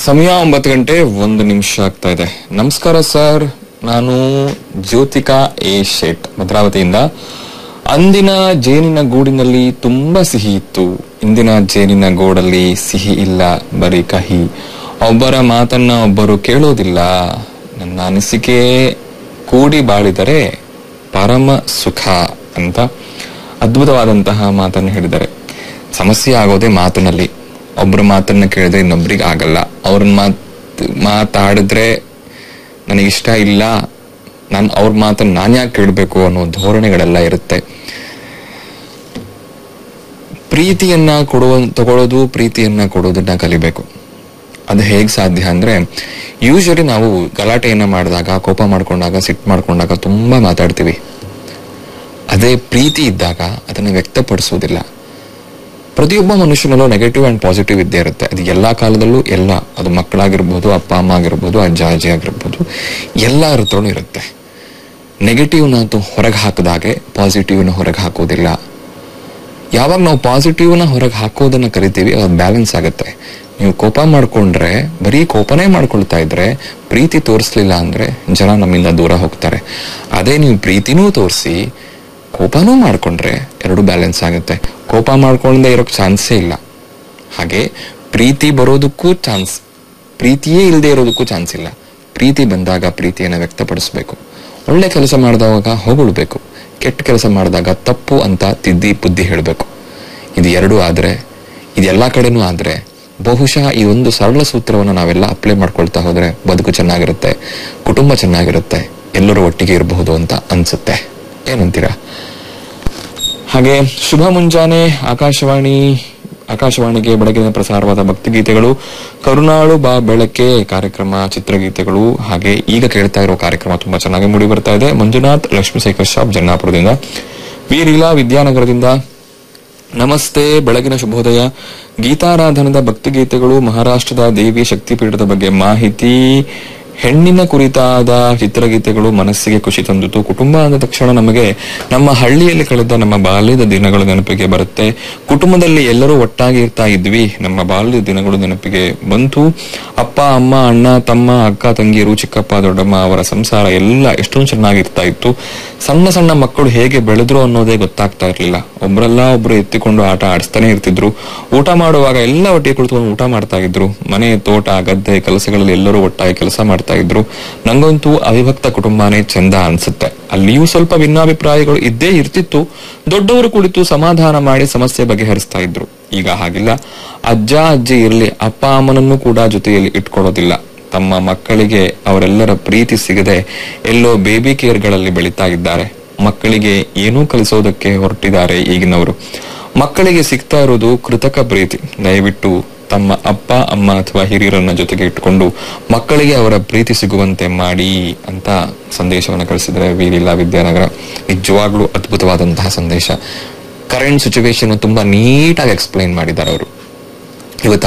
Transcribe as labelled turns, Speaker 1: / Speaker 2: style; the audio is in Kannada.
Speaker 1: ಸಮಯ ಒಂಬತ್ತು ಗಂಟೆ ಒಂದು ನಿಮಿಷ ಆಗ್ತಾ ಇದೆ ನಮಸ್ಕಾರ ಸರ್ ನಾನು ಜ್ಯೋತಿಕಾ ಎ ಶೇಟ್ ಭದ್ರಾವತಿಯಿಂದ ಅಂದಿನ ಜೇನಿನ ಗೂಡಿನಲ್ಲಿ ತುಂಬಾ ಸಿಹಿ ಇತ್ತು ಇಂದಿನ ಜೇನಿನ ಗೂಡಲ್ಲಿ ಸಿಹಿ ಇಲ್ಲ ಬರೀ ಕಹಿ ಒಬ್ಬರ ಮಾತನ್ನ ಒಬ್ಬರು ಕೇಳೋದಿಲ್ಲ ನನ್ನ ಅನಿಸಿಕೆ ಕೂಡಿ ಬಾಳಿದರೆ ಪರಮ ಸುಖ ಅಂತ ಅದ್ಭುತವಾದಂತಹ ಮಾತನ್ನು ಹೇಳಿದ್ದಾರೆ ಸಮಸ್ಯೆ ಆಗೋದೇ ಮಾತಿನಲ್ಲಿ ಒಬ್ಬರ ಮಾತನ್ನ ಕೇಳಿದ್ರೆ ಇನ್ನೊಬ್ರಿಗೆ ಆಗಲ್ಲ ಅವ್ರನ್ನ ಮಾತ್ ಮಾತಾಡಿದ್ರೆ ನನಗಿಷ್ಟ ಇಲ್ಲ ನಾನು ಅವ್ರ ಮಾತನ್ನ ನಾನು ಯಾಕೆ ಕೇಳಬೇಕು ಅನ್ನೋ ಧೋರಣೆಗಳೆಲ್ಲ ಇರುತ್ತೆ ಪ್ರೀತಿಯನ್ನ ಕೊಡುವ ತಗೊಳ್ಳೋದು ಪ್ರೀತಿಯನ್ನ ಕೊಡೋದನ್ನ ಕಲಿಬೇಕು ಅದು ಹೇಗ್ ಸಾಧ್ಯ ಅಂದ್ರೆ ಯೂಶಲಿ ನಾವು ಗಲಾಟೆಯನ್ನ ಮಾಡಿದಾಗ ಕೋಪ ಮಾಡ್ಕೊಂಡಾಗ ಸಿಟ್ಟು ಮಾಡ್ಕೊಂಡಾಗ ತುಂಬಾ ಮಾತಾಡ್ತೀವಿ ಅದೇ ಪ್ರೀತಿ ಇದ್ದಾಗ ಅದನ್ನ ವ್ಯಕ್ತಪಡಿಸೋದಿಲ್ಲ ಪ್ರತಿಯೊಬ್ಬ ಮನುಷ್ಯನಲ್ಲೂ ನೆಗೆಟಿವ್ ಅಂಡ್ ಪಾಸಿಟಿವ್ ಇದ್ದೇ ಇರುತ್ತೆ ಅದು ಎಲ್ಲಾ ಕಾಲದಲ್ಲೂ ಎಲ್ಲ ಅದು ಮಕ್ಕಳಾಗಿರ್ಬೋದು ಅಪ್ಪ ಅಮ್ಮ ಆಗಿರ್ಬೋದು ಅಜ್ಜ ಅಜ್ಜಿ ಆಗಿರ್ಬೋದು ಎಲ್ಲ ಋತುಗಳು ಇರುತ್ತೆ ನೆಗೆಟಿವ್ನ ಹೊರಗೆ ಹಾಕಿದಾಗೆ ಪಾಸಿಟಿವ್ನ ಹೊರಗೆ ಹಾಕೋದಿಲ್ಲ ಯಾವಾಗ ನಾವು ಪಾಸಿಟಿವ್ನ ಹೊರಗೆ ಹಾಕೋದನ್ನ ಕರಿತೀವಿ ಅದು ಬ್ಯಾಲೆನ್ಸ್ ಆಗುತ್ತೆ ನೀವು ಕೋಪ ಮಾಡ್ಕೊಂಡ್ರೆ ಬರೀ ಕೋಪನೇ ಮಾಡ್ಕೊಳ್ತಾ ಇದ್ರೆ ಪ್ರೀತಿ ತೋರಿಸ್ಲಿಲ್ಲ ಅಂದ್ರೆ ಜನ ನಮ್ಮಿಂದ ದೂರ ಹೋಗ್ತಾರೆ ಅದೇ ನೀವು ಪ್ರೀತಿನೂ ತೋರಿಸಿ ಕೋಪನೂ ಮಾಡ್ಕೊಂಡ್ರೆ ಎರಡು ಬ್ಯಾಲೆನ್ಸ್ ಆಗುತ್ತೆ ಕೋಪ ಮಾಡ್ಕೊಂಡೇ ಇರೋಕ್ ಚಾನ್ಸೇ ಇಲ್ಲ ಹಾಗೆ ಪ್ರೀತಿ ಬರೋದಕ್ಕೂ ಚಾನ್ಸ್ ಪ್ರೀತಿಯೇ ಇಲ್ಲದೆ ಇರೋದಕ್ಕೂ ಚಾನ್ಸ್ ಇಲ್ಲ ಪ್ರೀತಿ ಬಂದಾಗ ಪ್ರೀತಿಯನ್ನು ವ್ಯಕ್ತಪಡಿಸಬೇಕು ಒಳ್ಳೆ ಕೆಲಸ ಮಾಡಿದವಾಗ ಹೊಗಳ್ಬೇಕು ಕೆಟ್ಟ ಕೆಲಸ ಮಾಡಿದಾಗ ತಪ್ಪು ಅಂತ ತಿದ್ದಿ ಬುದ್ಧಿ ಹೇಳಬೇಕು ಇದು ಎರಡು ಆದ್ರೆ ಇದೆಲ್ಲಾ ಕಡೆನೂ ಆದ್ರೆ ಬಹುಶಃ ಈ ಒಂದು ಸರಳ ಸೂತ್ರವನ್ನು ನಾವೆಲ್ಲ ಅಪ್ಲೈ ಮಾಡ್ಕೊಳ್ತಾ ಹೋದ್ರೆ ಬದುಕು ಚೆನ್ನಾಗಿರುತ್ತೆ ಕುಟುಂಬ ಚೆನ್ನಾಗಿರುತ್ತೆ ಎಲ್ಲರೂ ಒಟ್ಟಿಗೆ ಇರಬಹುದು ಅಂತ ಅನ್ಸುತ್ತೆ ಏನಂತೀರಾ ಹಾಗೆ ಶುಭ ಮುಂಜಾನೆ ಆಕಾಶವಾಣಿ ಆಕಾಶವಾಣಿಗೆ ಬೆಳಗಿನ ಪ್ರಸಾರವಾದ ಭಕ್ತಿಗೀತೆಗಳು ಕರುನಾಳು ಬಾ ಬೆಳಕೆ ಕಾರ್ಯಕ್ರಮ ಚಿತ್ರಗೀತೆಗಳು ಹಾಗೆ ಈಗ ಕೇಳ್ತಾ ಇರೋ ಕಾರ್ಯಕ್ರಮ ತುಂಬಾ ಚೆನ್ನಾಗಿ ಮೂಡಿ ಬರ್ತಾ ಇದೆ ಮಂಜುನಾಥ್ ಲಕ್ಷ್ಮೀಶೇಖರ್ ಶಾಪ್ ಜನ್ನಾಪುರದಿಂದ ವೀರಿಲಾ ವಿದ್ಯಾನಗರದಿಂದ ನಮಸ್ತೆ ಬೆಳಗಿನ ಶುಭೋದಯ ಗೀತಾರಾಧನದ ಭಕ್ತಿಗೀತೆಗಳು ಮಹಾರಾಷ್ಟ್ರದ ದೇವಿ ಶಕ್ತಿಪೀಠದ ಬಗ್ಗೆ ಮಾಹಿತಿ ಹೆಣ್ಣಿನ ಕುರಿತಾದ ಚಿತ್ರಗೀತೆಗಳು ಮನಸ್ಸಿಗೆ ಖುಷಿ ತಂದಿತು ಕುಟುಂಬ ಅಂದ ತಕ್ಷಣ ನಮಗೆ ನಮ್ಮ ಹಳ್ಳಿಯಲ್ಲಿ ಕಳೆದ ನಮ್ಮ ಬಾಲ್ಯದ ದಿನಗಳು ನೆನಪಿಗೆ ಬರುತ್ತೆ ಕುಟುಂಬದಲ್ಲಿ ಎಲ್ಲರೂ ಒಟ್ಟಾಗಿ ಇರ್ತಾ ಇದ್ವಿ ನಮ್ಮ ಬಾಲ್ಯದ ದಿನಗಳು ನೆನಪಿಗೆ ಬಂತು ಅಪ್ಪ ಅಮ್ಮ ಅಣ್ಣ ತಮ್ಮ ಅಕ್ಕ ತಂಗಿಯರು ಚಿಕ್ಕಪ್ಪ ದೊಡ್ಡಮ್ಮ ಅವರ ಸಂಸಾರ ಎಲ್ಲ ಎಷ್ಟೊಂದು ಚೆನ್ನಾಗಿರ್ತಾ ಇತ್ತು ಸಣ್ಣ ಸಣ್ಣ ಮಕ್ಕಳು ಹೇಗೆ ಬೆಳೆದ್ರು ಅನ್ನೋದೇ ಗೊತ್ತಾಗ್ತಾ ಇರ್ಲಿಲ್ಲ ಒಬ್ರಲ್ಲ ಒಬ್ರು ಎತ್ತಿಕೊಂಡು ಆಟ ಆಡಿಸ್ತಾನೆ ಇರ್ತಿದ್ರು ಊಟ ಮಾಡುವಾಗ ಎಲ್ಲ ಒಟ್ಟಿಗೆ ಕುಳಿತುಕೊಂಡು ಊಟ ಮಾಡ್ತಾ ಇದ್ರು ಮನೆ ತೋಟ ಗದ್ದೆ ಕೆಲಸಗಳಲ್ಲಿ ಎಲ್ಲರೂ ಒಟ್ಟಾಗಿ ಕೆಲಸ ಮಾಡ್ತಾ ಇದ್ರು ನಂಗಂತೂ ಅವಿಭಕ್ತ ಕುಟುಂಬನೇ ಚಂದ ಅನ್ಸುತ್ತೆ ಅಲ್ಲಿಯೂ ಸ್ವಲ್ಪ ಭಿನ್ನಾಭಿಪ್ರಾಯಗಳು ಇದ್ದೇ ಇರ್ತಿತ್ತು ದೊಡ್ಡವರು ಕುಳಿತು ಸಮಾಧಾನ ಮಾಡಿ ಸಮಸ್ಯೆ ಬಗೆಹರಿಸ್ತಾ ಇದ್ರು ಈಗ ಹಾಗಿಲ್ಲ ಅಜ್ಜ ಅಜ್ಜಿ ಇರ್ಲಿ ಅಪ್ಪ ಅಮ್ಮನನ್ನು ಕೂಡ ಜೊತೆಯಲ್ಲಿ ಇಟ್ಕೊಳ್ಳೋದಿಲ್ಲ ತಮ್ಮ ಮಕ್ಕಳಿಗೆ ಅವರೆಲ್ಲರ ಪ್ರೀತಿ ಸಿಗದೆ ಎಲ್ಲೋ ಬೇಬಿ ಕೇರ್ಗಳಲ್ಲಿ ಬೆಳೀತಾ ಇದ್ದಾರೆ ಮಕ್ಕಳಿಗೆ ಏನೂ ಕಲಿಸೋದಕ್ಕೆ ಹೊರಟಿದ್ದಾರೆ ಈಗಿನವರು ಮಕ್ಕಳಿಗೆ ಸಿಗ್ತಾ ಇರೋದು ಕೃತಕ ಪ್ರೀತಿ ದಯವಿಟ್ಟು ತಮ್ಮ ಅಪ್ಪ ಅಮ್ಮ ಅಥವಾ ಹಿರಿಯರನ್ನ ಜೊತೆಗೆ ಇಟ್ಟುಕೊಂಡು ಮಕ್ಕಳಿಗೆ ಅವರ ಪ್ರೀತಿ ಸಿಗುವಂತೆ ಮಾಡಿ ಅಂತ ಸಂದೇಶವನ್ನು ಕಳಿಸಿದ್ರೆ ವೀರಿಲ್ಲ ವಿದ್ಯಾನಗರ ನಿಜವಾಗ್ಲೂ ಅದ್ಭುತವಾದಂತಹ ಸಂದೇಶ ಕರೆಂಟ್ ಸಿಚುವೇಶನ್ ತುಂಬಾ ನೀಟಾಗಿ ಎಕ್ಸ್ಪ್ಲೈನ್ ಮಾಡಿದ್ದಾರೆ ಅವರು ಇವತ್ತು